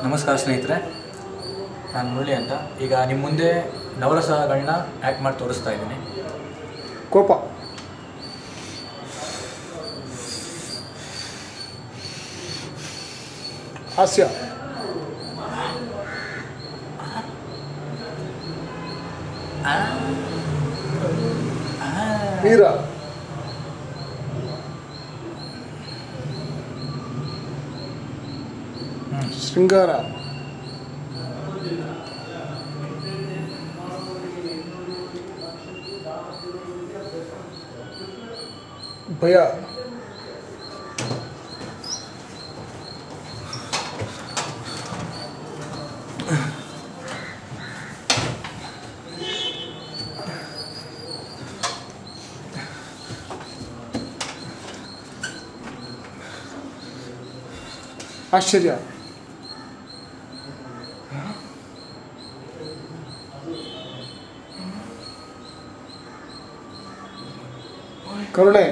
ನಮಸ್ಕಾರ ಸ್ನೇಹಿತರೆ ನಾನು ಮುರಳಿ ಅಂತ ಈಗ ನಿಮ್ಮ ಮುಂದೆ ನವರಸಗಳನ್ನ ಆ್ಯಕ್ಟ್ ಮಾಡಿ ತೋರಿಸ್ತಾ ಇದ್ದೀನಿ ಕೋಪ ಹಾಸ್ಯ ವೀರ ಶೃಂಗಾರ ಭಯ ಆಶ್ಚರ್ಯ ಕರುಣೆ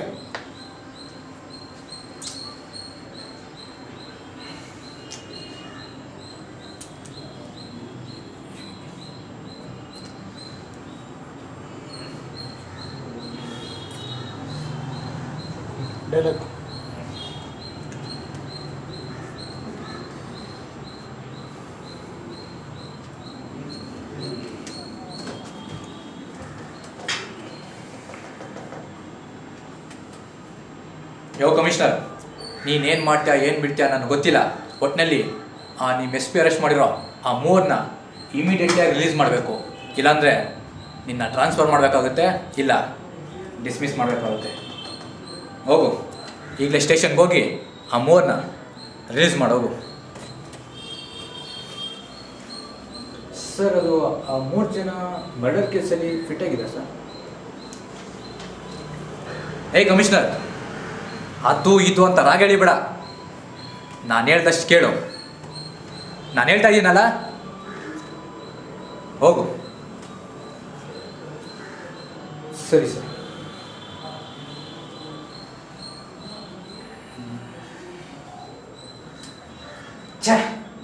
ಡೈಲಾಗ್ ಯೋ ಕಮಿಷನರ್ ನೀನೇನು ಮಾಡ್ತೀಯಾ ಏನು ಬಿಡ್ತೀಯಾ ನನಗೆ ಗೊತ್ತಿಲ್ಲ ಒಟ್ಟಿನಲ್ಲಿ ಆ ನಿಮ್ಮ ಎಸ್ ಪಿ ಅರೆಸ್ಟ್ ಮಾಡಿರೋ ಆ ಮೂರನ್ನ ಇಮಿಡಿಯೇಟ್ಲಿಯಾಗಿ ರಿಲೀಸ್ ಮಾಡಬೇಕು ಇಲ್ಲಾಂದರೆ ನಿನ್ನ ಟ್ರಾನ್ಸ್ಫರ್ ಮಾಡಬೇಕಾಗುತ್ತೆ ಇಲ್ಲ ಡಿಸ್ಮಿಸ್ ಮಾಡಬೇಕಾಗುತ್ತೆ ಹೋಗು ಈಗಲೇ ಸ್ಟೇಷನ್ಗೆ ಹೋಗಿ ಆ ಮೂರನ್ನ ರಿಲೀಸ್ ಮಾಡೋಗು ಸರ್ ಅದು ಆ ಮೂರು ಜನ ಮರ್ಡರ್ ಕೇಸಲ್ಲಿ ಫಿಟ್ ಆಗಿದೆ ಸರ್ ಏಯ್ ಕಮಿಷನರ್ ಅದು ಇದು ಅಂತ ರಾಗ ಬೇಡ ನಾನು ಹೇಳ್ದಷ್ಟು ಕೇಳು ನಾನು ಹೇಳ್ತಾ ಇದ್ದೀನಲ್ಲ ಹೋಗು ಸರಿ ಸರ್ ಛೇ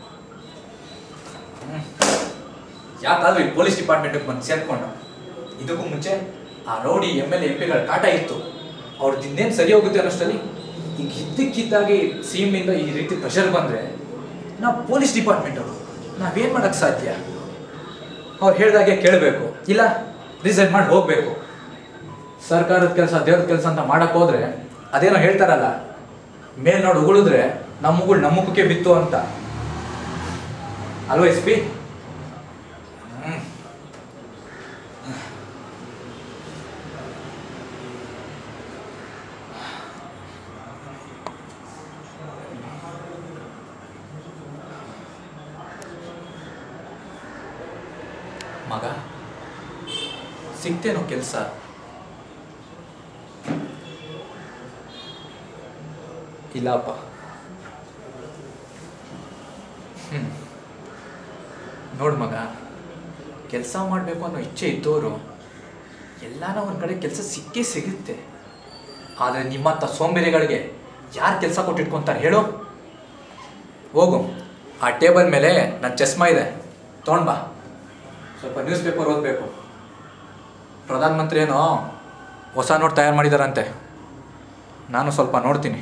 ಯಾಕಾದ್ರೂ ಈ ಪೊಲೀಸ್ ಡಿಪಾರ್ಟ್ಮೆಂಟ್ಗೆ ಬಂದು ಸೇರ್ಕೊಂಡು ಇದಕ್ಕೂ ಮುಂಚೆ ಆ ರೌಡಿ ಎಮ್ ಎಲ್ ಎಂ ಪಿಗಳ ಕಾಟ ಇತ್ತು ಅವ್ರದ್ದು ಇನ್ನೇನು ಸರಿ ಹೋಗುತ್ತೆ ಅನ್ನೋಷ್ಟರಲ್ಲಿ ಈಗ ಇದ್ದಕ್ಕಿದ್ದಾಗೆ ಸಿ ಇಂದ ಈ ರೀತಿ ಪ್ರೆಷರ್ ಬಂದರೆ ನಾವು ಪೊಲೀಸ್ ಡಿಪಾರ್ಟ್ಮೆಂಟ್ ಅವರು ನಾವೇನು ಮಾಡೋಕ್ಕೆ ಸಾಧ್ಯ ಅವ್ರು ಹೇಳ್ದಾಗೆ ಕೇಳಬೇಕು ಇಲ್ಲ ರಿಸೈನ್ ಮಾಡಿ ಹೋಗಬೇಕು ಸರ್ಕಾರದ ಕೆಲಸ ದೇವ್ರ ಕೆಲಸ ಅಂತ ಮಾಡಕ್ಕೆ ಹೋದ್ರೆ ಅದೇನೋ ಹೇಳ್ತಾರಲ್ಲ ಮೇಲ್ ನೋಡಿ ಉಗುಳಿದ್ರೆ ನಮ್ಮ ಉಗುಳು ನಮ್ಮ ಮುಖಕ್ಕೆ ಬಿತ್ತು ಅಂತ ಅಲ್ವಾ ಎಸ್ ಪಿ ಮಗ ಸಿಗ್ತೇನೋ ಕೆಲಸ ಇಲ್ಲಪ್ಪ ಹ್ಮ್. ನೋಡು ಮಗ ಕೆಲಸ ಮಾಡಬೇಕು ಅನ್ನೋ ಇಚ್ಛೆ ಇದ್ದವರು ಎಲ್ಲಾನ ಒಂದು ಕಡೆ ಕೆಲಸ ಸಿಕ್ಕೇ ಸಿಗುತ್ತೆ ಆದರೆ ನಿಮ್ಮಂಥ ಸೋಂಬೇರಿಗಳಿಗೆ ಯಾರು ಕೆಲಸ ಕೊಟ್ಟಿಟ್ಕೊಂತಾರೆ ಹೇಳು ಹೋಗು ಆ ಟೇಬಲ್ ಮೇಲೆ ನನ್ನ ಚಸ್ಮಾ ಇದೆ ತೊಗೊಂಡು ಬಾ ಸ್ವಲ್ಪ ನ್ಯೂಸ್ ಪೇಪರ್ ಓದಬೇಕು ಪ್ರಧಾನಮಂತ್ರಿ ಏನೋ ಹೊಸ ನೋಟ್ ತಯಾರು ಮಾಡಿದಾರಂತೆ ನಾನು ಸ್ವಲ್ಪ ನೋಡ್ತೀನಿ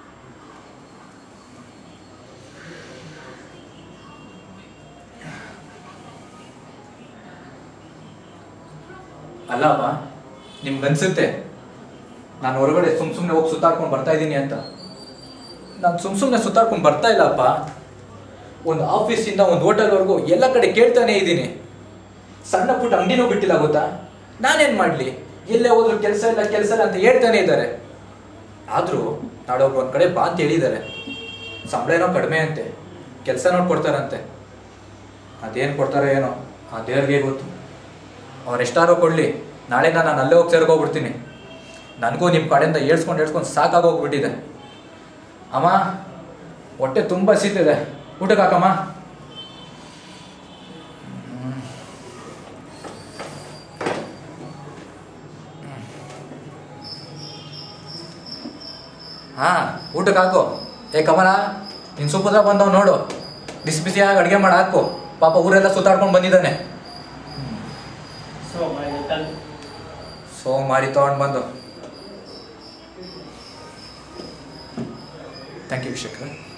ಅಲ್ಲಪ್ಪ ನಿಮ್ಗನ್ಸುತ್ತೆ ನಾನು ಹೊರಗಡೆ ಸುಮ್ ಸುಮ್ಮನೆ ಹೋಗಿ ಸುತ್ತಾಡ್ಕೊಂಡು ಬರ್ತಾ ಇದ್ದೀನಿ ಅಂತ ನಾನು ಸುಮ್ ಸುಮ್ಮನೆ ಸುತ್ತಾಡ್ಕೊಂಡು ಬರ್ತಾ ಇಲ್ಲಪ್ಪ ಒಂದು ಆಫೀಸಿಂದ ಒಂದು ಹೋಟೆಲ್ವರೆಗೂ ಎಲ್ಲ ಕಡೆ ಕೇಳ್ತಾನೆ ಇದ್ದೀನಿ ಸಣ್ಣ ಪುಟ್ಟ ಅಂಗಡಿನೂ ಬಿಟ್ಟಿಲ್ಲ ಗೊತ್ತಾ ನಾನೇನು ಮಾಡಲಿ ಎಲ್ಲೇ ಹೋದ್ರು ಕೆಲಸ ಇಲ್ಲ ಕೆಲಸ ಇಲ್ಲ ಅಂತ ಹೇಳ್ತಾನೆ ಇದ್ದಾರೆ ಆದರೂ ನಾಡೊಬ್ರು ಒಂದು ಕಡೆ ಬಾ ಅಂತ ಹೇಳಿದ್ದಾರೆ ಸಂಬಳ ಏನೋ ಕಡಿಮೆ ಅಂತೆ ಕೆಲಸ ನೋಡಿ ಕೊಡ್ತಾರಂತೆ ಅದೇನು ಕೊಡ್ತಾರೋ ಏನೋ ಆ ದೇವ್ರಿಗೆ ಗೊತ್ತು ಅವ್ರು ಎಷ್ಟಾರೋ ಕೊಡಲಿ ನಾಳೆಯಿಂದ ನಾನು ಅಲ್ಲೇ ಹೋಗಿ ಸೇರ್ಕೋಗ್ಬಿಡ್ತೀನಿ ನನಗೂ ನಿಮ್ಮ ಕಡೆಯಿಂದ ಏಳ್ಸ್ಕೊಂಡು ಏಳ್ಸ್ಕೊಂಡು ಸಾಕಾಗೋಗ್ಬಿಟ್ಟಿದೆ ಅಮ್ಮ ಹೊಟ್ಟೆ ತುಂಬ ಹಸಿತಿದೆ ಊಟಕ್ಕೆ ಹಾಕಮ್ಮ ಹಾಂ ಊಟಕ್ಕೆ ಹಾಕು ಏ ಕಮಲ ನಿನ್ನ ಸುಪುತ್ರ ಬಂದವ್ ನೋಡು ಬಿಸಿ ಬಿಸಿಯಾಗಿ ಅಡುಗೆ ಮಾಡಿ ಹಾಕು ಪಾಪ ಊರೆಲ್ಲ ಸುತ್ತಾಡ್ಕೊಂಡು ಬಂದಿದ್ದಾನೆ ಸೊ ಮಾಡಿದ ಸೊ ಮಾರಿ ತಗೊಂಡು ಬಂದು ಥ್ಯಾಂಕ್ ಯು ವಿಶೇಖರ್